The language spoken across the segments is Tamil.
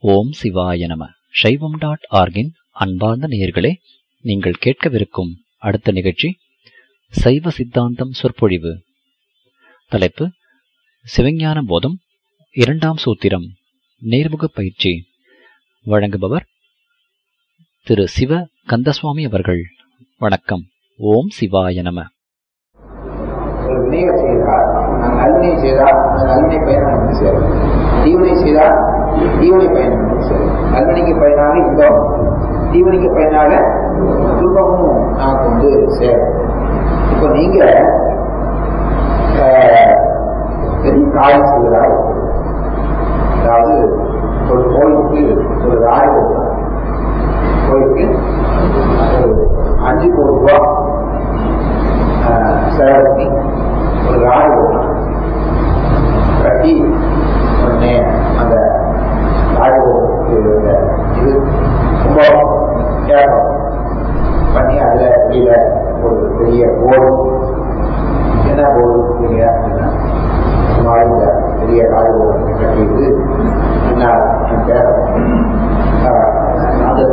ஓம் சிவாய நம சைவம் டாட் ஆர்கின் அன்பார்ந்த நேயர்களே நீங்கள் கேட்கவிருக்கும் அடுத்த நிகழ்ச்சி சைவ சித்தாந்தம் சொற்பொழிவு தலைப்பு சிவஞான போதம் இரண்டாம் சூத்திரம் நேர்முக பயிற்சி வழங்குபவர் திரு சிவ கந்தசுவாமி அவர்கள் வணக்கம் ஓம் சிவாய நம ஒரு வினையை செய்தால் நான் நல்வினை செய்தால் அந்த நல்வினை பயன் நமக்கு சேரும் தீவினை செய்தால் தீவினை பயன் நமக்கு சேரும் நல்வினைக்கு பயனாக இன்பம் தீவினைக்கு பயனாக துன்பமும் நமக்கு வந்து சேரும் இப்போ நீங்க ஆஹ், பெரிய காரியம் செய்வதாக இருக்கு. அதாவது ஒரு கோயிலுக்கு ஒரு ராய் கொடுத்தாங்க கோயிலுக்கு ஒரு அஞ்சு கோடி ரூபா செலவு பண்ணி ஒரு ராய் ஓட்டணும் கட்டி உடனே அந்த ராய் ஓட்டுக்கு இருந்த இது ரொம்ப கேட்கும் பண்ணி அதில் வெளியில ஒரு பெரிய போர்டு என்ன போர்டு கொடுத்தீங்க அப்படின்னா சும்மா இந்த பெரிய ராய் ஓட்டு கட்டிட்டு என்ன கேட்கும் அது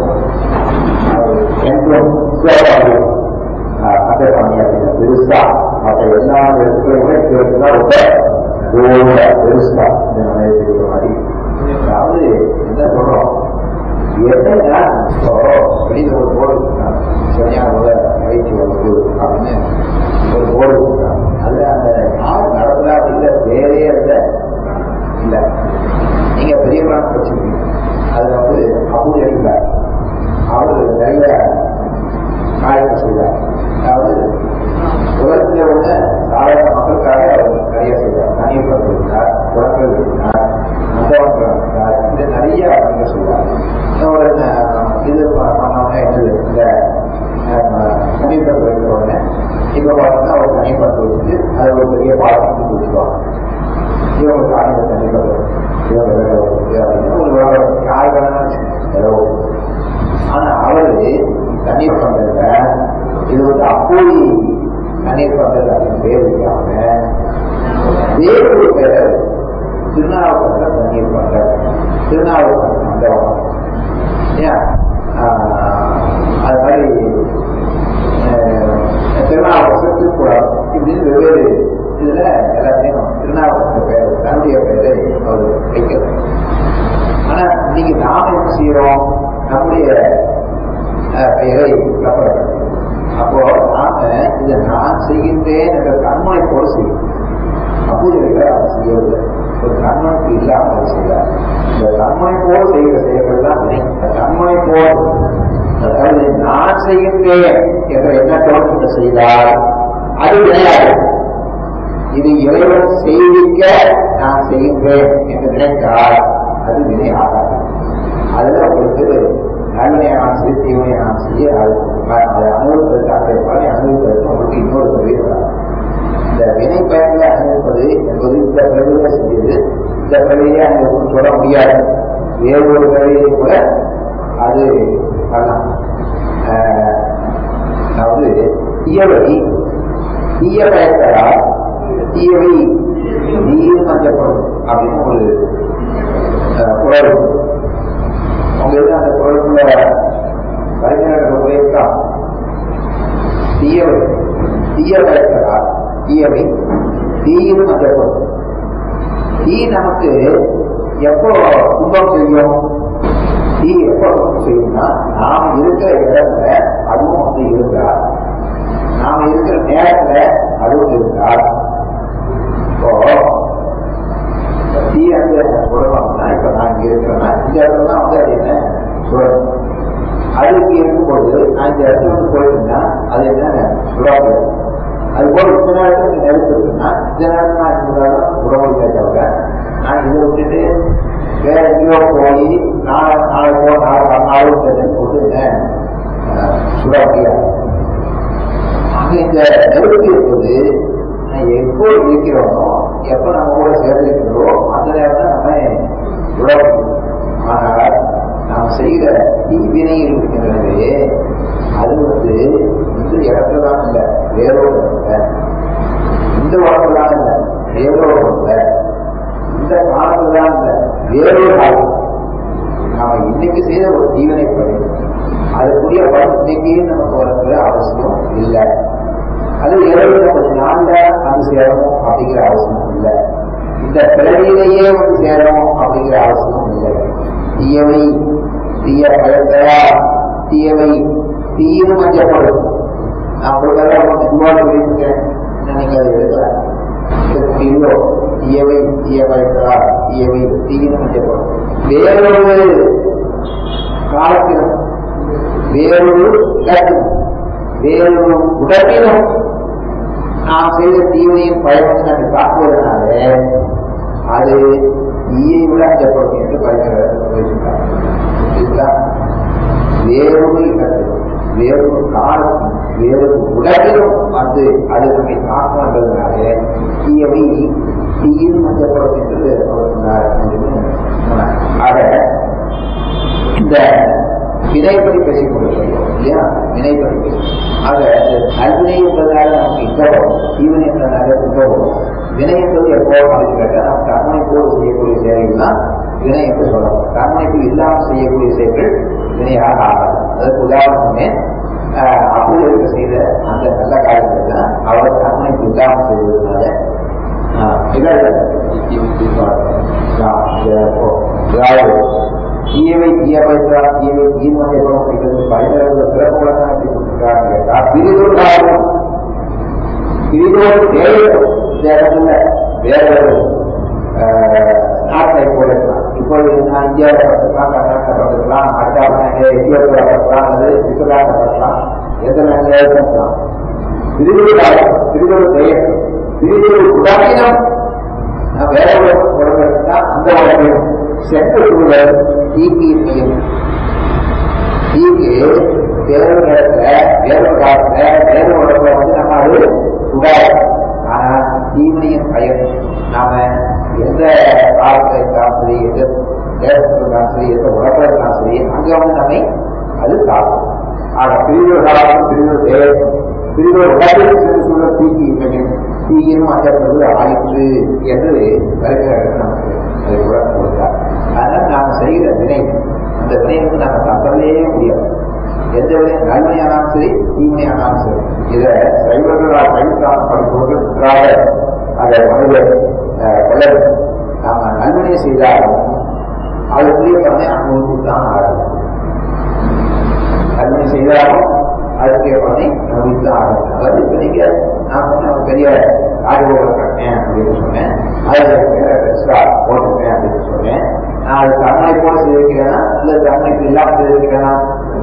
என்ட்ரன்ஸ் அதை பண்ணி அப்படின்னா பெருசா மற்ற எல்லா இடத்துலையுமே கேட்டுனா ரொம்ப ஓட பெருசா இந்த நிலையத்துக்கு மாதிரி அதாவது என்ன சொல்றோம் என்னன்னா இப்போ வெளியில ஒரு போர்டு கொடுத்தாங்க சரியான முத பயிற்சி வகுப்பு அப்படின்னு ஒரு போர்டு கொடுத்தாங்க அதுல அந்த யார் நடந்தா இல்ல வேறே இல்ல இல்ல நீங்க பெரிய பிராணம் வச்சிருக்கீங்க அதுல வந்து அப்படி அடிக்கிறார் அவரு நிறைய காரியங்கள் செய்தார் அதாவது உலகத்தில் உள்ள சாதாரண மக்களுக்காக அவர் நிறைய செய்தார் தனியப்பர் இருந்தார் குழந்தைகள் இருந்தார் மந்தவர்கள் இருந்தார் இது நிறைய நீங்க செய்தார் இன்னொரு அஹ், இது பண்ணவங்க என்னது இந்த தனிப்பட்டு வைக்கிற உடனே இப்ப பார்த்தீங்கன்னா ஒரு தனிப்பட்டு வச்சுட்டு அதை ஒரு பெரிய பாடத்துக்கு கொடுத்துருவாங்க இவங்க காணிக்க தனிப்பட்டு இவங்க வேற ஒரு இது அப்படின்னு ஒரு விவரம் யார் வேணாலும் ஏதோ ஒண்ணு. ஆனா அவரு தண்ணீர் பந்தல்ல இது வந்து அப்போது தண்ணீர் பந்தல் அப்படின்னு பேர் வைக்காம வேறு ஒரு பேர் திருநாவுக்கரசர் தண்ணீர் பந்தல் திருநாவுக்கரசர் மண்டபம் ஏன் ஆஹ், அது மாதிரி ஆஹ், திருநாவுக்கரசர் திருக்குறள் இப்படின்னு வெவ்வேறு இதுல எல்லாத்தையும் திருநாவுக்கரசர் பேர் தன்னுடைய பெயரை அவர் வைக்கிறார் ஆனா இன்னைக்கு நாம என்ன செய்யறோம் நம்முடைய அஹ், பெயரை நம்புறோம் அப்போ நாம இதை நான் செய்கின்றேன் என்ற கண்மனை போல செய்யும் அப்பூஜைகளை அவர் செய்யவில்லை ஒரு கண்மனைக்கு இல்லாமல் அவர் செய்தார் இந்த கண்மனை போல் செய்கிற செயல்கள் தான் வினை இந்த கண்மனை போல் அதாவது நான் செய்கின்றேன் என்ற எண்ணத்தோடு நீங்கள் செய்தால் அது வினையாது இது இறைவன் செய்திக்க நான் செய்கின்றேன் என்று நினைத்தால் அது வினை ஆகாது அதுல உங்களுக்கு நல்வினையான செய்ய தீவினையான செய்ய அது அதை அனுபவிப்பதற்கு அந்த பலனை அனுபவிப்பதற்கு உங்களுக்கு இன்னொரு பிறவி வராது இந்த வினை பயன்களை அனுபவிப்பது என்பது இந்த பிறவியில செஞ்சது இந்த பிறவியை அனுபவிக்கும் சொல்ல முடியாது வேறு ஒரு பிறவியை கூட அது வரலாம் ஆஹ், அதாவது தீயவை தீய பயன்களால் தீயவை நீர் மஞ்சப்படும் அப்படின்னு ஒரு அஹ், குரல் உண்டு. உங்க இதுல அந்த குரலுக்குள்ள கலைஞர்கள் உபயோகித்தா தீயவை தீய பயன்களால் தீயவை தீயில் மஞ்சப்படும் தீ நமக்கு எப்போ துன்பம் செய்யும் தீ எப்போ துன்பம் செய்யும்னா நாம் இருக்கிற இடத்துல அதுவும் வந்து இருந்தால் நாம இருக்கிற நேரத்துல அதுவும் இருந்தால் இப்போ தீ வந்து சொல்லணும்னா இப்ப நான் இங்க இருக்கிறேன்னா இந்த இடத்துல தான் வந்து அது என்ன சொல்லணும் அது இங்க இருக்கும்போது நான் இந்த இடத்துல வந்து போயிருந்தேன்னா அது என்ன சுடாது அது போல இந்த நேரத்துல இந்த நெருப்பு இருக்குன்னா இந்த நேரத்துல நான் இருந்தாலும் சுட முடியாது தவிர நான் இதை விட்டுட்டு வேற எங்கேயோ போய் நாளை நாளை போ நாளை மறுநாளும் தெரிஞ்சு போட்டு என்ன அஹ், சுட முடியாது அங்க இந்த நெருப்பு என்பது நான் எப்போ இருக்கிறோமோ எப்ப நம்ம கூட சேர்ந்திருக்கிறோம் அந்த நேரம் தான் நம்ம விட முடியும் ஆனால் நாம் செய்கிற தீவினை இருக்கின்றனவே அது வந்து இந்த இடத்துல தான் இல்லை வேறொரு இடத்துல இந்த உடம்புல தான் இல்லை வேறொரு உடம்புல இந்த காலத்துல தான் இல்லை வேறொரு காலம் இன்னைக்கு செய்த ஒரு ஜீவனை பணி அதுக்குரிய பணம் இன்னைக்கே நமக்கு வரக்கூடிய அவசியம் இல்லை அது இறைவன கொஞ்ச நாள்ல அது சேரணும் அப்படிங்கிற அவசியம் இல்லை இந்த பிறவியிலேயே வந்து சேரணும் அப்படிங்கிற அவசியம் இல்லை தீயவை தீய பயத்தரா தீயவை தீயினும் அஞ்சப்படும் நான் உங்களுக்காக மெதுவாக சொல்லியிருக்கேன் நீங்க அதை எடுக்கலாம் இதோ தீயவை தீய பயத்தரா தீயவை தீயினும் அஞ்சப்படும் வேறொரு காலத்திலும் வேறொரு இடத்திலும் வேறொரு உடலிலும் நாம் செய்த தீவினையும் பயணத்தை நம்ம தாக்குவதனால அது ஈயை விட அஞ்சப்படும் என்று பரிசுகிறார் வேறொரு இடத்திலும் வேறொரு காலத்திலும் வேறொரு உலகிலும் வந்து அது நம்மை தாக்கும் என்பதனால தீயவை தீயும் அஞ்சப்படும் என்று அவர் சொன்னார் என்று ஆக இந்த வினைப்படி பேசிக் கொண்டிருக்கிறோம் இல்லையா வினைப்படி பேசி ஆக நல்வினை என்பதனால நமக்கு இன்பம் தீவனை என்பதனால துன்பம் வினை என்பது எப்போ அப்படின்னு கேட்டால் நம்ம கர்மனைப்போடு செய்யக்கூடிய செயல்கள் தான் வினை என்று சொல்லலாம் கர்மனைப்பு இல்லாமல் செய்யக்கூடிய செயல்கள் வினையாக ஆகாது அதற்கு உதாரணமே அப்போது இருக்க செய்த அந்த நல்ல காரியங்கள் தான் அவர் கர்மனைப்பு இல்லாமல் செய்வதனால தீயவை தீய பயத்தா தீயவை தீமத்தை படம் அப்படிங்கிறது பயங்கர சிறப்புகளை தான் எப்படி கொடுத்துருக்காங்க கேட்டா பிரிதொரு காரணம் பிரிதோடு தேவை இந்த இடத்துல வேற ஒரு நாட்டை போல இருக்கலாம் இப்போ நான் இந்தியாவில் பார்த்துக்கலாம் கர்நாடகா பார்த்துக்கலாம் அடுத்த எத்தியோப்பியா பார்க்கலாம் அல்லது சுவிட்சர்லாந்து பார்க்கலாம் எந்த நாட்டில் பார்க்கலாம் பிரிதொரு காரணம் பிரிதொரு தேவை பிரிதொரு உதாரணம் வேற ஒரு உடம்பு தான் அந்த உடம்பையும் சென்ற சூழல் தீக்கு செய்யும் தீக்கு வேறு இடத்துல வேறு காலத்துல வேறு உடம்புல வந்து நம்ம அது சுடாது ஆனா தீமையின் பயன் நாம எந்த காலத்துல இருந்தாலும் சரி எந்த நேரத்துல இருந்தாலும் சரி எந்த உடம்புல இருந்தாலும் சரி அங்க வந்து நம்மை அது தாக்கும் ஆனா பிரிவு காலம் பிரிவு தேவை பிரிவு உடம்பில் சென்று சூழல் தீக்கு இமையும் தீயினும் அஞ்சப்படுவது ஆயிற்று என்று வருகிற நமக்கு அதை உலகம் கொடுத்தார் அதனால் நாம் செய்கிற வினை அந்த வினை வந்து நாம் தப்பவே முடியாது எந்த வினை நல்வினையானாலும் சரி தீவினையானாலும் சரி இதை சைவர்களால் சைவத்தான படிப்பவர்களாக அதை மனிதர் கொள்ள நாம் நல்வினை செய்தாலும் அதுக்குரிய பலனை அனுபவித்து தான் ஆகும் நல்வினை செய்தாலும் அதுக்கு பலனை அனுபவித்து தான் ஆகும் அதாவது இப்ப நீங்க நான் சொன்ன பெரிய ஆய்வுகளை கட்டினேன் அப்படின்னு சொன்னேன் அதுல எக்ஸ்ட்ரா போட்டுருக்கேன் அப்படின்னு சொன்னேன் நான் அது கண்மனை போல செய்திருக்கிறேனா இல்ல கண்மனைக்கு இல்லாம செய்திருக்கிறேனா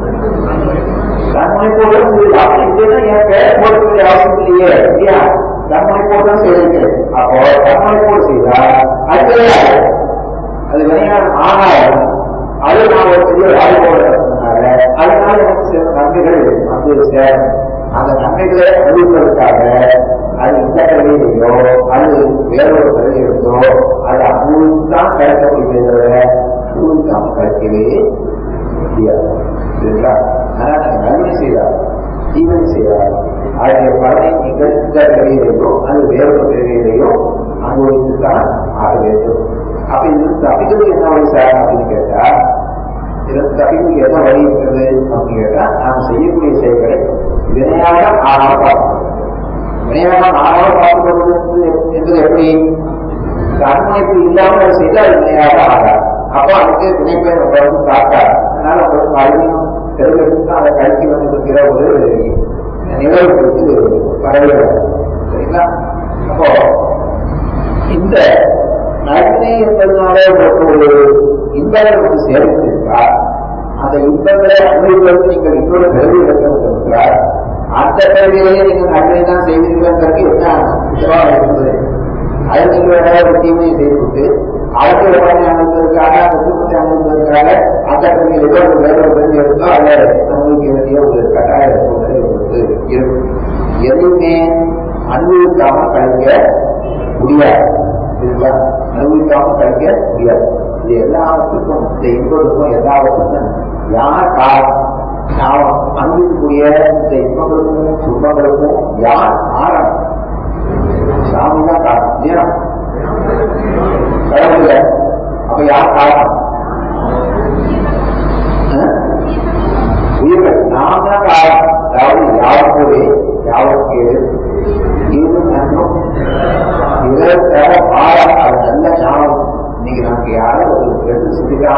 கண்மனை போல செய்யலாம் இல்லைன்னா என் பேர் போடக்கூடிய அவசியம் இல்லையே இல்லையா கண்மனை போல தான் செய்திருக்கிறேன் அப்போ கண்மனை போல செய்தா அது அது வினையான ஆனாலும் அது நான் ஒரு பெரிய ஆய்வோட சொன்னாங்க அதனால எனக்கு சில நன்மைகள் வந்து சேரும் அந்த நன்மைகளை அனுபவிப்பதற்காக அது இந்த கல்வியிலையோ அது வேறொரு கல்வியிலோ அது அனுபவித்தான் கிடைக்கக்கூடிய தவிர அனுபவிக்காம கிடைக்கவே முடியாது சரிங்களா ஆனால் நீங்கள் நன்மை செய்தால் தீவனை செய்தால் அதனுடைய பலனை நீங்கள் இந்த கல்வியிலையோ அது வேறொரு கல்வியிலையோ அனுபவித்துத்தான் ஆக வேண்டும் அப்ப இது தப்பிக்கிறது என்ன வழி சார் அப்படின்னு கேட்டா இதற்கு தப்பிக்கு என்ன வழி இருக்கிறது அப்படின்னு கேட்டா நாம் செய்யக்கூடிய செயல்களை வினையாக ஆறாக பார்க்கணும் வினையாக ஆறாக பார்க்கப்படுவது என்பது எப்படி கண்மணிப்பு இல்லாமல் அதை செய்தால் வினையாக ஆகாது அப்போ அதுக்கு வினைப்பை நம்ம வந்து காட்டாது அதனால உங்களுக்கு அறிவியும் தெரிவித்து அதை கழிக்க வந்திருக்கிற ஒரு நிகழ்வு குறித்து பரவுகிறது சரிங்களா அப்போ இந்த நன்மை என்பதனால உங்களுக்கு ஒரு இன்பங்கள் வந்து சேர்ந்திருக்கிறார் அந்த இன்பங்களை அனுபவிப்பதற்கு நீங்கள் இன்னொரு கல்வி எடுத்திருக்கிறார் அந்த கல்வியிலேயே நீங்கள் நன்மை தான் செய்வீர்கள்ங்கிறது என்ன உத்தரவாக இருந்தது அதை நீங்கள் ஏதாவது ஒரு தீமையை செய்துவிட்டு அடுத்த உடனே அனுபவதற்காக அந்த துன்பத்தை அனுபவதற்காக அந்த கல்வியில் ஏதோ ஒரு வேற ஒரு கல்வி எடுத்தோ அதை அனுபவிக்க வேண்டிய ஒரு கட்டாய சூழ்நிலை உங்களுக்கு இருக்கும் எதுவுமே அனுபவிக்காமல் கழிக்க முடியாது சரிங்களா அனுபவிக்காம கழிக்க முடியாது இது எல்லாவற்றுக்கும் இந்த இன்பத்துக்கும் எல்லாவற்றுக்கும் யார் காரணம் நாம் அனுபவிக்கக்கூடிய இந்த இன்பங்களுக்கும் துன்பங்களுக்கும் யார் காரணம் சாமி தான் காரணம் இல்லையா கடவுள் அப்ப யார் காரணம்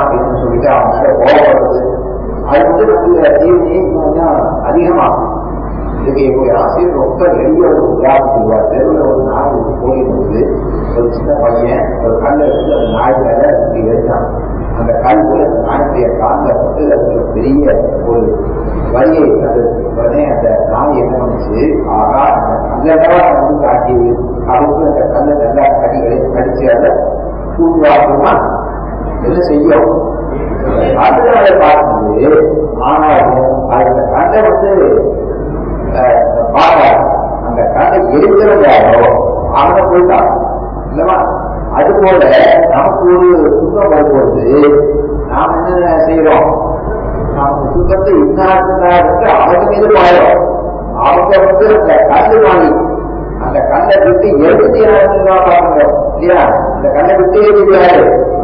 அப்படின்னு சொல்லிட்டு அவங்க மேல கோபப்படுறது அது வந்து நமக்கு தீவினையை கொஞ்சம் அதிகமாகும் இதுக்கு எங்களுடைய ஆசிரியர் ரொம்ப எளிய ஒரு உதாரணம் சொல்லுவார் தெருவில் ஒரு நாய் போயிருந்தது ஒரு சின்ன பையன் ஒரு கல்லை எடுத்து அந்த நாய் மேல இப்படி எரிச்சான் அந்த கல் போய் அந்த நாயுடைய காலில் வந்து அது ஒரு பெரிய ஒரு வரியை அது உடனே அந்த நாய் என்ன பண்ணுச்சு ஆகா அந்த கல்லதான் வந்து காட்டியது அதுக்கு அந்த கல்லை நல்லா கடிகளை கடிச்சு அதை தூக்குவாக்குமா என்ன செய்யும் அதனால பார்க்கும்போது ஆனாலும் அந்த கண்ணை வந்து பார்க்க அந்த கண்ணை எரிக்கிறதாரோ அவங்க போயிட்டாங்க இல்லவா அது போல நமக்கு ஒரு துன்பம் வரும்போது நாம் என்ன செய்யறோம் நமக்கு துன்பத்தை இன்னாருக்கு அவங்க மீது பாயிரும் அவங்க வந்து அந்த கண்ணு வாங்கி அந்த கண்ணை விட்டு எழுதி பார்க்கணும் இல்லையா அந்த கண்ணை விட்டு எழுதியாரு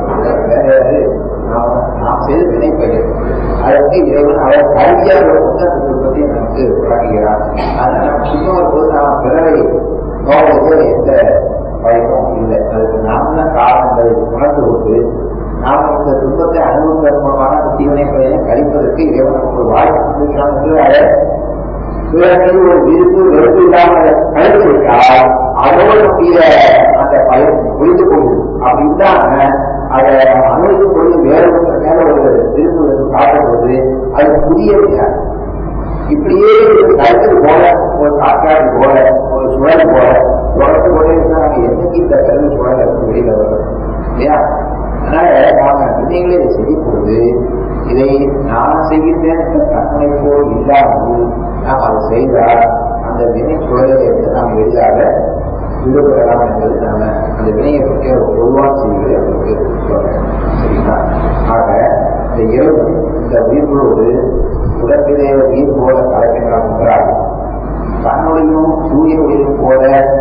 நாம் செய்த வினை பெயர் அதற்கு இறைவன் அவர் கல்வியாக பற்றி நமக்கு வழங்குகிறார் அதனால நம்ம சுத்தம் வரும்போது நாம் பிறரை நோவது எந்த பயமும் இல்லை அதுக்கு நாம் தான் காரணங்களை உணர்ந்து கொண்டு நாம் இந்த துன்பத்தை அனுபவத்தின் மூலமாக அந்த தீவனை பயனை கழிப்பதற்கு இறைவன் நமக்கு ஒரு வாய்ப்பு கொடுக்கிறான் என்று அதை பிறகு ஒரு விருப்பு வெறுப்பு இல்லாமல் கழித்திருக்கால் அதோடு கூடிய அந்த பயன் புரிந்து கொள்ளும் அப்படி இல்லாம அதை அனுமதிக்கும் பொழுது வேற ஒருத்தர் மேல ஒரு விருப்பு வெறுப்பு காட்டும்போது அது புதிய முடியாது இப்படியே கருத்து போல ஒரு காற்றாடி போல ஒரு சுழல் போல சுழத்து போல இருந்தா நம்ம என்னைக்கு இந்த கருவி சுழல் இருந்து வெளியில வரும் இல்லையா அதனால நாம வினைகளை இதை செய்யும் பொழுது இதை நான் செய்கின்றேன் என்ற கற்பனை போல் இல்லாமல் நாம் அதை செய்தால் அந்த வினை சுழலை இருந்து நாம் எளிதாக விடுபடலாம் என்பது நாம அந்த வினையை பற்றிய ஒரு பொதுவான செய்திகளை அவங்களுக்கு சொல்றேன் சரிங்களா ஆக இந்த இரவு இந்த உயிர்களோடு உடற்பிலே உயிர் போல கலக்கின்றான் என்றால் தன்னுடையும் சூரிய ஒளியும் போல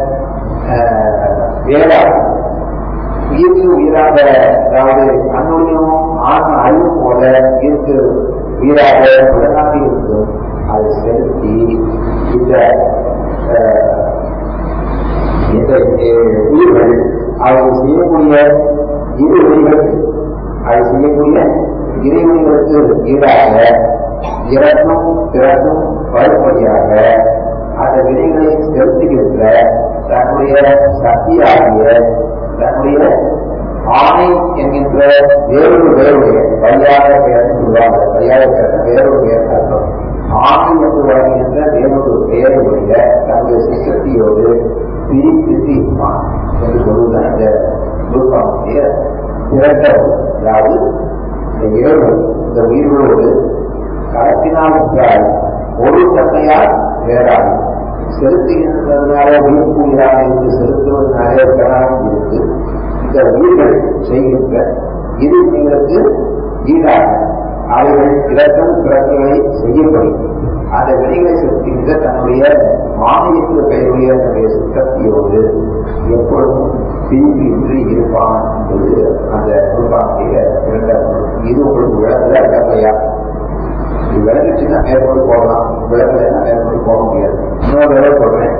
வேளாண் உயிருக்கு உயிராக அதாவது கண்ணுடையும் ஆன்ம அறிவு போல உயிருக்கு உயிராக உடனாக இருந்தும் அதை செலுத்தி இந்த இந்த உயிர்கள் அதை செய்யக்கூடிய இரு உயிர்களுக்கு அதை செய்யக்கூடிய இறைவனிகளுக்கு ஈடாக இறக்கும் பிறக்கும் வரும்படியாக அந்த வினைகளை செலுத்துகின்ற தன்னுடைய சக்தியாகிய தன்னுடைய ஆணை என்கின்ற வேறொரு வேறுடைய வழியாக பெயர் சொல்லுவாங்க வழியாக பெயர் வேறொரு பெயர் அர்த்தம் ஆணை என்று வழங்குகின்ற வேறொரு பெயருடைய தன்னுடைய சிசக்தியோடு பிரித்து இருப்பான் என்று சொல்லுவதுதான் இந்த நூற்பாவுடைய சிறந்த அதாவது இந்த இறைவன் இந்த உயிர்களோடு கலத்தினால் என்றால் ஒரு தன்மையால் வேறாது செலுத்துகின்றதுனால உயிர்ப்பு உயிராக இருந்து செலுத்துவதனாலே பெறாமல் இருக்கு இந்த உயிர்கள் செய்கின்ற இரு உங்களுக்கு ஈடாக அவைகள் இலக்கம் பிறப்புகளை செய்யப்படி அந்த வினைகளை செலுத்துகின்ற தன்னுடைய மானியத்து பெயருடைய தன்னுடைய சுத்தத்தியோடு எப்பொழுதும் பிரிவு இன்றி இருப்பான் என்பது அந்த குருபானுடைய இரண்டாம் இது உங்களுக்கு விளக்குல கதையா இது விளங்குச்சுன்னா மேற்கொண்டு போகலாம் விளக்கலைன்னா மேற்கொண்டு போக முடியாது இன்னொரு தடவை சொல்றேன்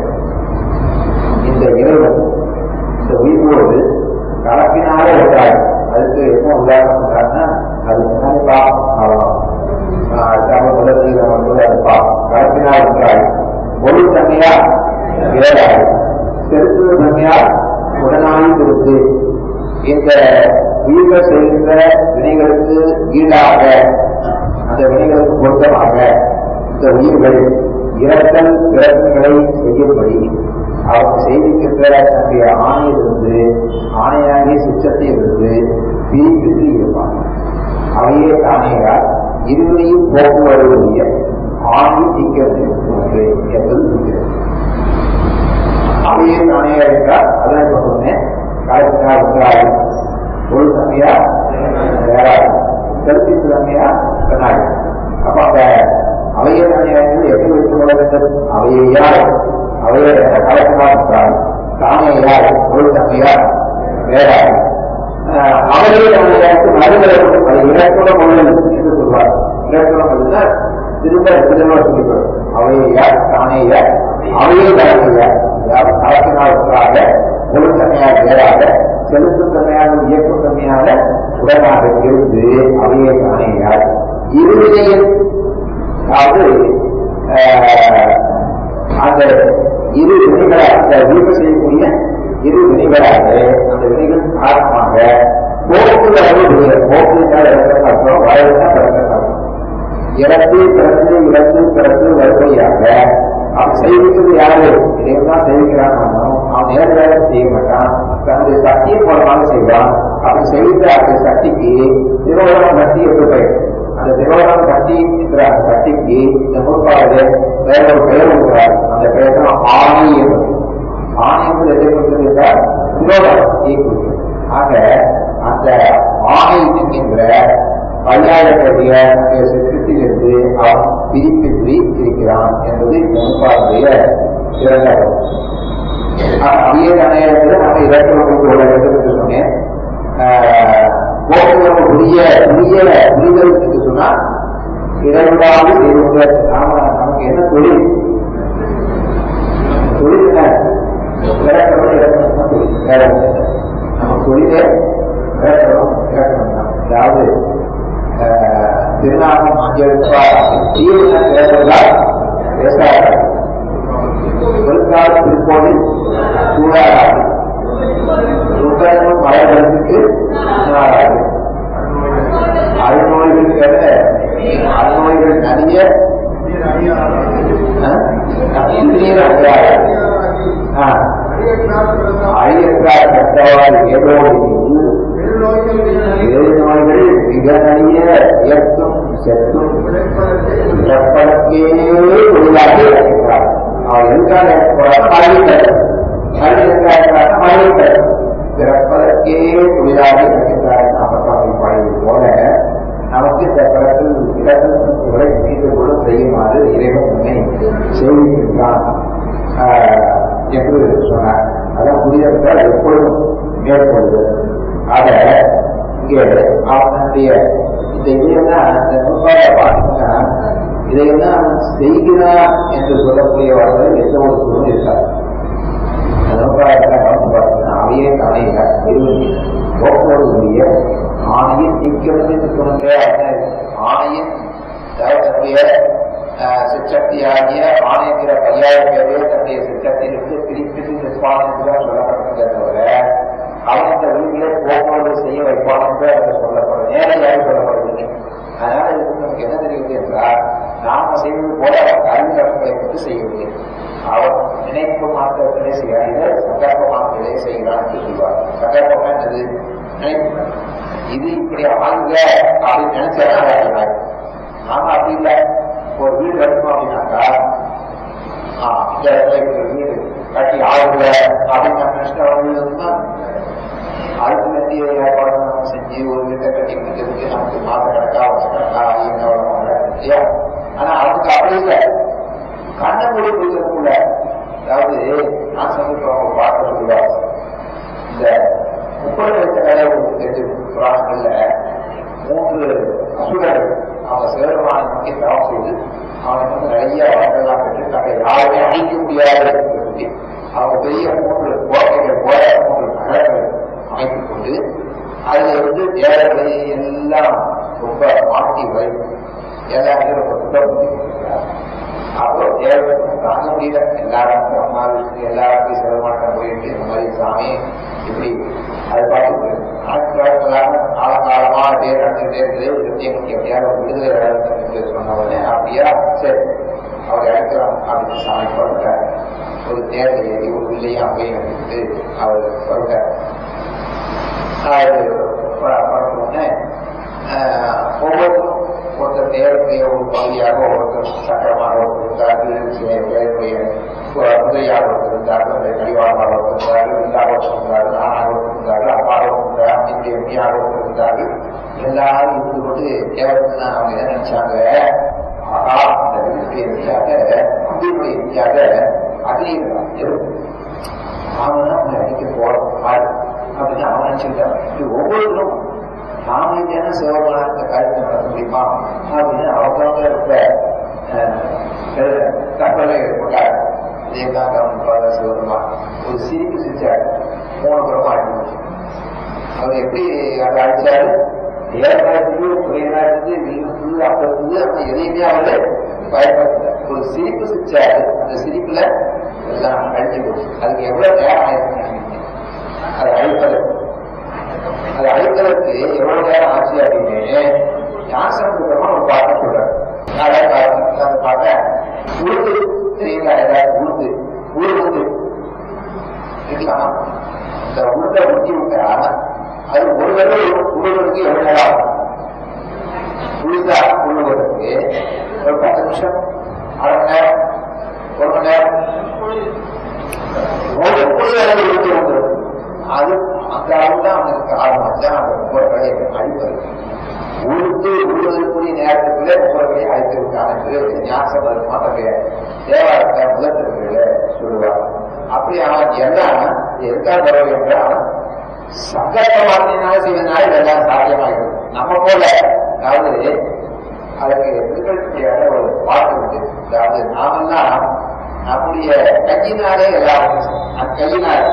இந்த இறைவன் இந்த உயிரோடு கலப்பினாலே இருந்தார் அதுக்கு என்ன உதாரணம் சொல்றாருன்னா அது முன்னாடி பாவம் அவ்வளவு அடுத்தாம முதல் வந்து அது பாவம் கலப்பினால் என்றால் ஒரு தன்மையா வேறாய் செலுத்துவது தன்மையா உடனாகி இருக்கு இந்த உயிர்கள் செய்கின்ற வினைகளுக்கு ஈடாக அந்த வினைகளுக்கு பொருத்தமாக இந்த உயிர்கள் இறத்தல் பிறப்புகளை செய்யும்படி அவர் செய்திருக்கின்ற தன்னுடைய ஆணையிலிருந்து ஆணையாகிய சிற்றத்திலிருந்து பிரிப்பிட்டு இருப்பாங்க அவையே தானேயால் இருவரையும் போக்குவருடைய ஆணை நீக்கிறது ஒன்று என்பது புரிகிறது அவையே தானேயா என்றால் அதான் இப்ப சொன்னேன் கலத்தினால் என்றால் ஒரு தன்மையா வேறாது செலுத்தி தன்மையா கண்ணாடி அப்ப அந்த அவைய தானியங்கள் எப்படி வைத்துக் கொள்ள வேண்டும் அவையை யார் அவைய கலத்தினால் என்றால் தானே யார் ஒரு தன்மையார் வேறாது அவையே தானியருக்கு நடுவில் அது இலக்குண கொள்ளல் என்று சொல்வார் இலக்குணம் அதுதான் திரும்ப திரும்ப சொல்லிக்கிறோம் அவையை யார் தானே யார் அவையே தானே யார் அதாவது கலத்தினால் ஒன்றாக ஒரு தன்மையாக வேறாக செலுத்தும் தன்மையாக இயக்கும் தன்மையாக உடனாக இருந்து அவையே காணையார் இருவினையில் அதாவது ஆஹ், அந்த இரு வினைகளாக அந்த வீடு செய்யக்கூடிய இரு வினைகளாக அந்த வினைகள் காரணமாக போக்குவரவு வினைகள் போக்கு என்றால் இறக்க அர்த்தம் வாழ்க்கை பிறக்க அர்த்தம் இறந்து பிறந்து இறந்து பிறந்து வருவையாக அவன் செய்விக்கிறது யாரு இதையும் தான் செய்விக்கிறான் அவன் அவன் நேரடியாக செய்ய மாட்டான் தன்னுடைய சக்தியின் மூலமாக செய்வான் அவன் செய்த அந்த சக்திக்கு திருவள்ளுவம் சக்தி என்று பெயர் அந்த திருவள்ளுவம் சக்தி என்கிற அந்த சக்திக்கு இந்த நூற்பாடு வேற ஒரு பெயர் இருக்கிறார் அந்த பெயர் தான் ஆணை என்பது ஆணை என்பது எதை குறிக்கிறது என்றால் விரோதம் குறிக்கிறது ஆக அந்த ஆணை என்கின்ற பல்லாயிரக்கடிய சித்திலிருந்து அவன் பிரிப்பின்றி இருக்கிறான் என்பது நண்பாருடைய சிறந்த அப்படியே நேரத்தில் நம்ம இலக்கணம் உள்ள வேண்டும் என்று சொன்னேன் போக்குவரத்து உரிய உரிய புரிதலுக்கு சொன்னா இறைவனாவது செய்வது நாம நமக்கு என்ன தொழில் தொழில் என்ன இலக்கணம் இலக்கணம் தான் தொழில் வேற ஒண்ணும் இல்லை. நம்ம தொழிலே இலக்கணம் இலக்கணம் தான் அதாவது ஆஹ், திருநாமம் அஞ்செழுப்பார் தீவிர பேசுவதால் பேசாத பொருட்கால திருப்போதில் சூழாது சுத்தமும் மழைகளுக்கு உணராது அறுநோய்கள் அறுநோய்கள் நிறைய இந்திரியர் அடையாது அழியற்றார் கற்றவாறு ஏதோ ஏழு நோய்கள் மிக நிறைய இயக்கும் செத்தும் இறப்பதற்கே தொழிலாக இருக்கிறார் அவர் எதுக்காக போறாங்க மழையிட்டார் மழை எதுக்காக மழையிட்டார் பிறப்பதற்கே தொழிலாக இருக்கின்றார் நாமசாமி பாடியது போல நமக்கு இந்த பிறப்பில் இலக்கணங்களை மீது கூட செய்யுமாறு இறைவன் உண்மை செய்கின்றான் என்று சொன்னார் அதான் புரியத்தால் எப்பொழுதும் மேற்கொள்வது ஆக இங்கே அவனுடைய இந்த இதையெல்லாம் இந்த நூற்பாட்டை பார்த்தீங்கன்னா இதையெல்லாம் செய்கிறான் என்று சொல்லக்கூடியவர்கள் எந்த ஒரு சூழல் இருக்காது அந்த நூற்பாட்டெல்லாம் கவனித்து பார்த்தீங்கன்னா அவையே காணையில இருபது போக்குவரத்துடைய ஆணையின் நீக்கிறது சொன்ன ஆணையின் அதாவது தன்னுடைய சிற்றக்தியாகிய ஆணையங்கிற பையாயிரம் பேரே தன்னுடைய சிற்றத்திலிருந்து பிரிப்பிட்டு நிற்பான் என்றுதான் சொல்லப்பட்டிருக்க தவிர அவன் இந்த விதிகளை போக்குவரத்து செய்ய வைப்பான் என்று அதில் சொல்லப்படும் நேரடியாக சொல்லப்படவில்லை அதனால இதுக்கு நமக்கு என்ன தெரியுது என்றால் நாம செய்வது போல அவன் அறிஞர்களை கொண்டு செய்யவில்லை அவன் நினைப்பு மாத்திரத்திலே செய்கிறான் இதை சங்கல்ப மாத்திரத்திலே செய்கிறான் என்று சொல்வார் சங்கல்பம் என்னது நினைப்பு இது இப்படி ஆகுங்க அப்படின்னு நினைச்சா நாம அப்படி இல்லை ஒரு வீடு கட்டணும் அப்படின்னாக்கா ஆ, இந்த இடத்துல இப்படி ஒரு வீடு கட்டி ஆகுல அப்படின்னு நம்ம நினைச்சிட்டு வீடு வந்துன்னா அதுக்கு வேண்டிய ஏற்பாடு நம்ம செஞ்சு ஒரு வீட்டை கட்டி முடிக்கிறதுக்கு நமக்கு மாச கணக்கா வருஷ கணக்கா ஐயங்க வளர்ப்பாங்க இல்லையா ஆனா அதுக்கு அப்படி இல்லை கண்ணை மூடி கொடுக்கறதுக்குள்ள அதாவது நான் சமீபம் பார்க்க சொல்லுவாங்க இந்த முப்பது வயசு வேலை உங்களுக்கு தெரிஞ்சு புராணங்கள்ல மூன்று அசுரர்கள் அவங்க சிவபெருமானை நோக்கி தவம் செய்து அவனுக்கு வந்து நிறைய வரங்கள்லாம் பெற்று தன்னை யாருமே அழிக்க முடியாது என்று சொல்லி அவங்க பெரிய மூன்று கோட்டைகள் போல மூன்று நகரங்கள் அமைத்துக் கொண்டு அதுல வந்து தேவர்களை எல்லாம் ரொம்ப மாட்டி வை எல்லாருமே ரொம்ப சுத்தம் பண்ணி கொடுக்கிறார் அப்போ தேவர்களுக்கு தாங்க முடியல எல்லாரும் அம்மா வீட்டுக்கு எல்லாருக்கும் சிவமாட்டம் போயிட்டு இந்த மாதிரி சாமி இப்படி அது பார்த்து காலகாலமா அப்படியே நடந்துகிட்டே இருக்குது இருபத்தி எங்களுக்கு எப்படியாவது ஒரு விடுதலை வேணும் என்று சொன்ன உடனே அப்படியா சரி அவர் இறக்கலாம் அப்படின்னு சாமி சொல்லிட்டார் ஒரு தேர்தல் ஏறி ஒரு வில்லையும் அங்கேயும் எடுத்து அவர் சொல்லிட்டார் அவர் உடனே ஒவ்வொருத்தரும் ஒருத்தர் தேவனுடைய ஒரு பகுதியாக ஒருத்தர் சக்கரமாக ஒருத்தர் இருந்தார்கள் தேவனுடைய குதிரையாக ஒருத்தர் இருந்தார்கள் அந்த கடிவாளமாக ஒருத்தர் இருந்தார்கள் இல்லாக ஒருத்தர் இருந்தார்கள் ஆணாக ஒருத்தர் இருந்தார்கள் அப்பாக ஒருத்தர் இருந்தார்கள் அப்படி எம்மியாக ஒருத்தர் இருந்தார்கள் எல்லாரும் இருந்து கொண்டு தேவனுக்கு அவங்க என்ன நினைச்சாங்க ஆகா இந்த வீட்டுடைய எம்மியாக அம்பியுடைய எம்மியாக அக்னியிருந்தான் எருப்பு அவன் அவனை அடிக்க போறோம் பாரு அப்படின்னு அவன் நினைச்சுக்கிட்டான் இது ஒவ்வொருத்தரும் நாம என்ன சிவபெருமான இந்த காரியத்தை நடத்த முடியுமா அப்படின்னு அவங்க இருக்க கப்பலை போட்டார் இதேதான் கவனிப்பாங்க சிவபெருமான் ஒரு சிரிப்பு சிரிச்சாரு மூணு புறமா அடிச்சு அவர் எப்படி அதை அடிச்சாரு ஏழாயிரத்துக்கு பதினாயிரத்துக்கு இருபது ஐம்பது ஆனா எதையுமே அவரு பயன்படுத்தல ஒரு சிரிப்பு சிரிச்சாரு அந்த சிரிப்புல எல்லாம் அழிஞ்சு போச்சு அதுக்கு எவ்வளவு நேரம் ஆயிருக்குன்னு அது அழிப்பதற்கு அது அழிப்பதற்கு எவ்வளவு நேரம் ஆச்சு அப்படின்னு ஞாசனத்துக்கு ஒரு பாட்டு சொல்றாரு அதாவது அந்த பாட்டை உருது தெரியுங்களா ஏதாவது உருது உருது இருக்கலாம் இந்த உருண்டை ஊற்றி விட்டா அது ஒரு தடவை உருவதற்கு எவ்வளவு நேரம் ஆகும் உழுதா உழுவதற்கு ஒரு பத்து நிமிஷம் அரை மணி நேரம் ஒரு மணி நேரம் ஒரு புள்ளி அளவு ஊற்றி வந்துடும் அது அந்த அளவு தான் அவனுக்கு காரணம் தான் அந்த ஒவ்வொரு கடையை அழிப்பது உழுத்து உழுவதற்குரிய நேரத்துக்குள்ளே ஒவ்வொரு கடையை அழித்திருக்கான் என்று ஞாசம் வருமா தன்னுடைய தேவாரத்தை முதற்கல்வியில சொல்லுவார் அப்படி அவன் எல்லாம் எதுக்காக வரவு என்றால் சங்கல்ப வார்த்தையினால செய்வதனால இதெல்லாம் சாத்தியமாகிறது நம்ம போல அதாவது அதுக்கு எதிர்கொள்ளக்கூடிய ஒரு பாட்டு உண்டு அதாவது நாமெல்லாம் நம்முடைய கையினாலே எல்லாம் கையினால்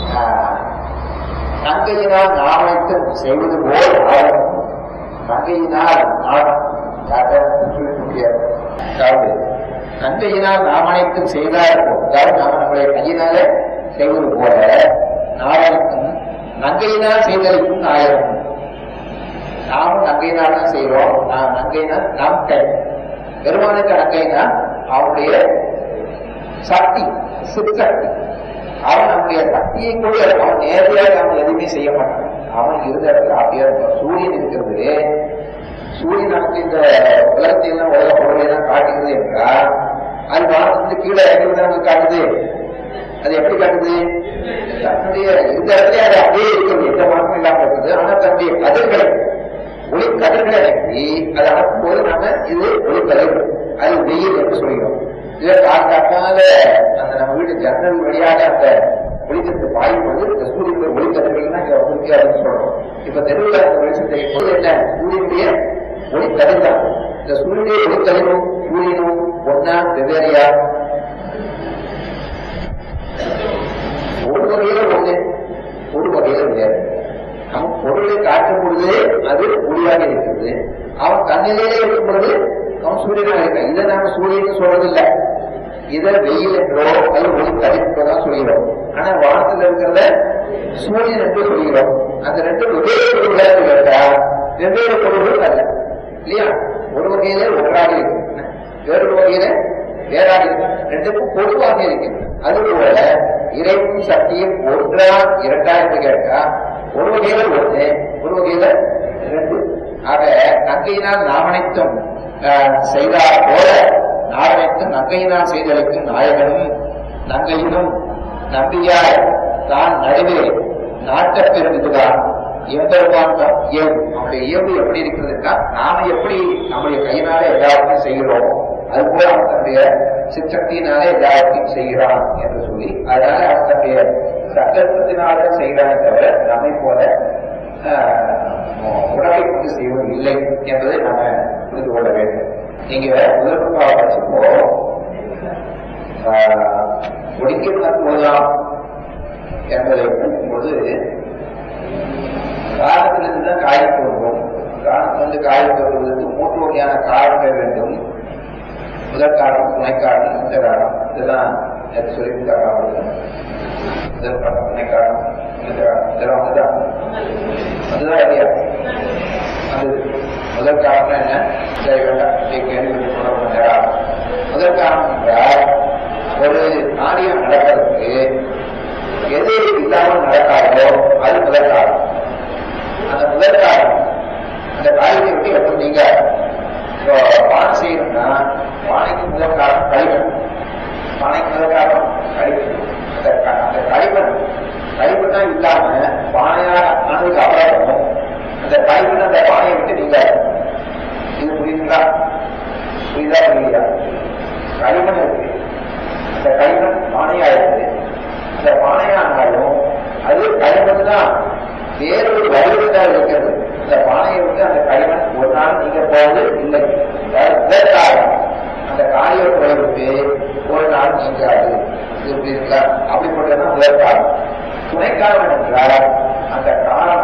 நங்கையினால் நாமைத்தும் செய்வது போல் ஆகும் நங்கையினால் நாடம் சொல்ல முடியாது அதாவது நங்கையினால் நாம் அனைத்தும் செய்தார்கள் அதாவது நாம் நம்முடைய கையினாலே செய்வது போல நாடகத்தும் நங்கையினால் செய்தலுக்கும் நாயகம் நாமும் நங்கையினால் தான் செய்கிறோம் நான் நங்கையினால் நம் கை பெருமானுக்கு நங்கைனா அவனுடைய சக்தி சிற்சக்தி அவன் நம்முடைய சக்தியை கூட அவன் நேரடியாக அவன் எதுவுமே செய்ய மாட்டான் அவன் இருந்த இடத்துல அப்படியே இருப்பான் சூரியன் இருக்கிறது சூரியன் நமக்கு இந்த உலகத்தை எல்லாம் உலக பொருளை எல்லாம் காட்டுகிறது என்றால் அது வானத்துக்கு கீழே இறங்குறது நமக்கு காட்டுது அது எப்படி காட்டுது தன்னுடைய இந்த இடத்துல அது அப்படியே இருக்கிறது எந்த மாற்றமும் இல்லாம இருக்குது ஆனா தன்னுடைய கதிர்களை ஒளி கதிர்களை அனுப்பி அதை அனுப்பும் போது நம்ம இது ஒளி கதிர்கள் அது வெயில் என்று சொல்கிறோம் இதை காட்டாக்கால அந்த நம்ம வீட்டு ஜன்னல் வழியாக அந்த வெளிச்சத்து பாயும் போது இந்த சூரியனுடைய ஒளி கதிர்கள்னா இங்க உங்களுக்கு அதுன்னு சொல்றோம் இப்ப தெருவில் அந்த வெளிச்சத்தை எப்போது என்ன சூரியனுடைய ஒளி கதிர் தான் இந்த சூரியனுடைய ஒளி கதிரும் சூரியனும் ஒன்னா வெவ்வேறையா ஒரு வகையில ஒண்ணு ஒரு வகையில வேறு அவன் பொருளை காட்டும் பொழுது அது ஒளியாக இருக்கிறது அவன் கண்ணிலேயே இருக்கும் பொழுது அவன் சூரியனாக இருக்கான் இதை நாம சூரியன் சொல்றதில்லை இதை வெயில் என்றோ அது ஒளி கதிர்ப்போ தான் சொல்கிறோம் ஆனா வானத்துல இருக்கிறத சூரியன் என்று சொல்கிறோம் அந்த ரெண்டு வெவ்வேறு பொருள்களாக கேட்டா வெவ்வேறு பொருள்கள் அல்ல இல்லையா ஒரு வகையில ஒன்றாக இருக்கு வேறொரு வகையில வேறாக இருக்கு ரெண்டுக்கும் பொதுவாக இருக்கு அதுபோல இறைவும் சக்தியும் ஒன்றா இரண்டா என்று கேட்டா ஒரு வகையில ஒன்று ஒரு வகையில ரெண்டு ஆக நங்கையினால் நாம் அனைத்தும் செய்தார் போல நாடனைத்தும் நங்கையினால் செய்தலுக்கு நாயகனும் நங்கையினும் நம்பியாய் தான் நடுவே நாட்டப் பெறுவதுதான் எம்பெருமான் தான் இயல்பு நம்முடைய இயல்பு எப்படி இருக்கிறதுன்னா நாம எப்படி நம்முடைய கையினாலே எல்லாத்தையும் செய்கிறோம் அது போல அவன் தன்னுடைய சிற்றக்தியினாலே எல்லாத்தையும் செய்கிறான் என்று சொல்லி அதனால அவன் தன்னுடைய சங்கல்பத்தினாலே செய்கிறானே தவிர நம்மை போல உடலை கொண்டு செய்வது இல்லை என்பதை நாம புரிந்து கொள்ள வேண்டும் நீங்க முதற்காக படிச்சப்போ ஒடுக்கி நடத்துவதாம் என்பதை பொழுது காரணத்திலிருந்து தான் காயம் தோன்றும் காரணத்திலிருந்து காயம் தோன்றுவதற்கு மூன்று வகையான காரணங்கள் வேண்டும் முதல் காரணம் துணை காரணம் இந்த காரணம் இதெல்லாம் எனக்கு சொல்லியிருக்காங்க முதல் காரணம் துணை காரணம் இந்த காரணம் இதெல்லாம் ஒன்றுதான் அதுதான் இல்லையா அது முதல் காரணம் என்ன சரி வேண்டாம் கேள்வி முதல் காரணம் என்றால் ஒரு காரியம் நடக்கிறதுக்கு எது இல்லாமல் நடக்காதோ அது முதல் காரணம் அந்த முதல் காரணம் அந்த காரியத்தை விட்டு எப்படி நீங்க இப்போ பானை செய்யணும்னா பானைக்கு முதல் காரணம் களிமண் பானைக்கு முதல் காரணம் களிமண் அந்த அந்த களிமண் களிமண்ணா இல்லாம பானையா ஆனதுக்கு அப்புறம் அந்த களிமண் அந்த பானையை விட்டு நீங்க இது புரியுதுங்களா புரியுதா புரியுதா களிமண் இருக்கு அந்த களிமண் பானையா இருக்குது அந்த பானையானாலும் அது களிமண் தான் வேறொரு வடிவத்தான் இருக்கிறது அந்த பானையை விட்டு அந்த களிமண் ஒரு நாள் நீங்க போவது இல்லை இதற்காக அந்த காரியத்தை விட்டு ஒரு நாள் நீங்காது இது புரியுதுங்களா அப்படிப்பட்டதான் முதல் காரணம் துணை காரணம் என்றால் அந்த காரணம்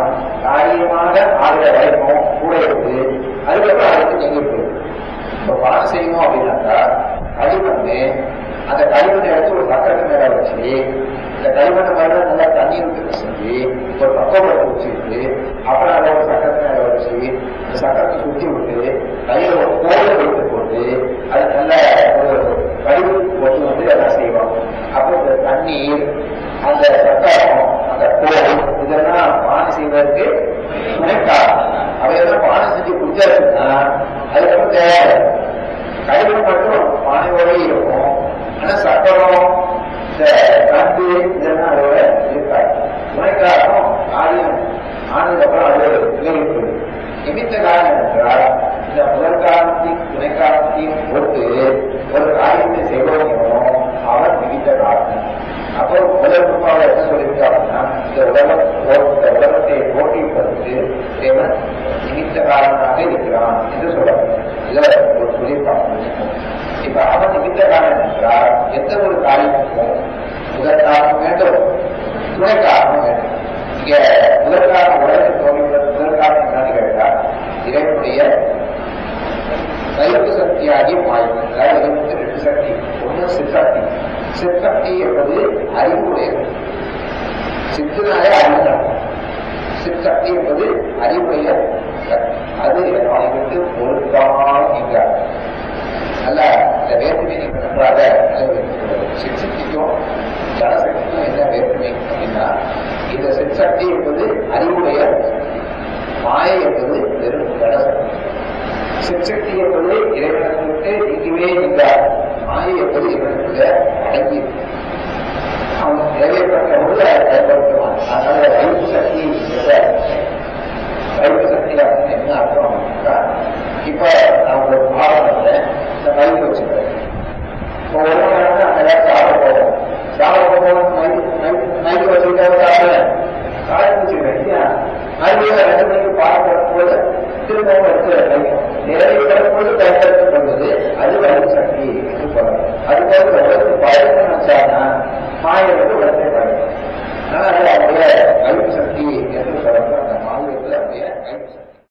காரியமாக ஆகிற வரைக்கும் கூட இருக்கு அதுக்கப்புறம் அதுக்கு நீங்க போயிருக்கு இப்போ பாடம் செய்யணும் அப்படின்னாக்கா களிமண்ணு அந்த களிமண்ணை எடுத்து ஒரு சக்கரத்து மேல வச்சு இந்த களிமண்ணை மேல நல்லா தண்ணி ஊற்றி செஞ்சு ஒரு பக்கப்படுத்த வச்சுட்டு அப்புறம் அதை ஒரு சக்கரத்து மேல வச்சு இந்த சக்கரத்தை சுத்தி விட்டு கையில ஒரு கோலை வைத்து போட்டு அது நல்ல ஒரு கழிவு போட்டு வந்து எல்லாம் செய்வோம் அப்போ இந்த தண்ணீர் அந்த சக்கரம் அந்த கோல் இதெல்லாம் பானை செய்வதற்கு துணைக்காகும் அவையெல்லாம் பானை செஞ்சு குடிச்சாச்சுன்னா அதுக்கப்புறம் தேவை கழிவு மட்டும் பானையோட இருக்கும் ஆனா சக்கரம் இந்த கண்டு இதெல்லாம் அதோட இருக்காது துணைக்காகவும் ஆலயம் ஆனதுக்கப்புறம் அதோட விளைவிப்பு நிமித்த காரணம் என்றால் இந்த முதல் காரணத்தையும் துணை காரணத்தையும் பொறுத்து ஒரு காரியத்தை செய்வதையும் அவர் நிமித்த காரணம் அப்போ முதல் குருமாவை என்ன சொல்லியிருக்காருன்னா இந்த உலகம் இந்த உலகத்தை போட்டிப்பதற்கு தேவன் நிமித்த காரணமாக இருக்கிறான் என்று சொல்றாங்க இதை ஒரு சொல்லியிருக்காங்க இப்ப அவன் நிமித்த காரணம் என்றால் எந்த ஒரு காரியமுக்கும் முதல் காரணம் வேண்டும் துணை காரணம் வேண்டும் இங்க முதல் காரணம் உலகத்தை தோன்றியுள்ள முதல் காரணம் என்னன்னு கேட்டா இறைவனுடைய சைவ சக்தியாகிய மாயம் அதாவது இது வந்து ரெண்டு சக்தி ஒன்று சிற்சக்தி சிற்சக்தி என்பது அறிவுடையது சித்துனாலே அறிவுதான் சிற்சக்தி என்பது அறிவுடைய சக்தி அது அவனை விட்டு பொருத்தமாக நீங்காது அல்ல இந்த வேற்றுமை நீங்க நன்றாக சிற்சக்திக்கும் ஜனசக்திக்கும் என்ன வேற்றுமை அப்படின்னா இந்த சிற்சக்தி என்பது அறிவுடைய மாயை என்பது வெறும் ஜனசக்தி சிற்சக்தி என்பது இறைவனுக்கு விட்டு நீங்கவே நீங்காது மாயை என்பது இறைவனுக்குள்ள அடங்கி அவன் தேவைப்பட்ட போது அதை பயன்படுத்துவான் அதனால வைப்பு சக்தி என்ற வைப்பு சக்தி அப்படின்னு என்ன அர்த்தம் அப்படின்னா இப்ப நான் ஒரு பாடம் வந்தேன் இந்த மைக்கு வச்சுக்கிறேன் இப்போ ஒரு மணி நேரம் அந்த நேரம் சாப்பிட போவோம் சாப்பிட போகும்போது மைக்கு மைக்கு வச்சுக்கிட்டே சாப்பிடுறேன் காய் வச்சுக்கிறேன் இல்லையா மறுபடியும் ரெண்டு மணிக்கு பாடம் போது திரும்பவும் எடுத்து வைக்கும் நிறைய கிடக்கும்போது பயன்படுத்தப்படுவது அது வைப்பு சக்தி என்று சொல்லலாம் அதுபோல உலகத்தை பயணம் நினைச்சாங்கன்னா மாயை வந்து உலகத்தை பயணம் ஆனால் அது அவருடைய வைப்பு சக்தி என்று சொல்லலாம்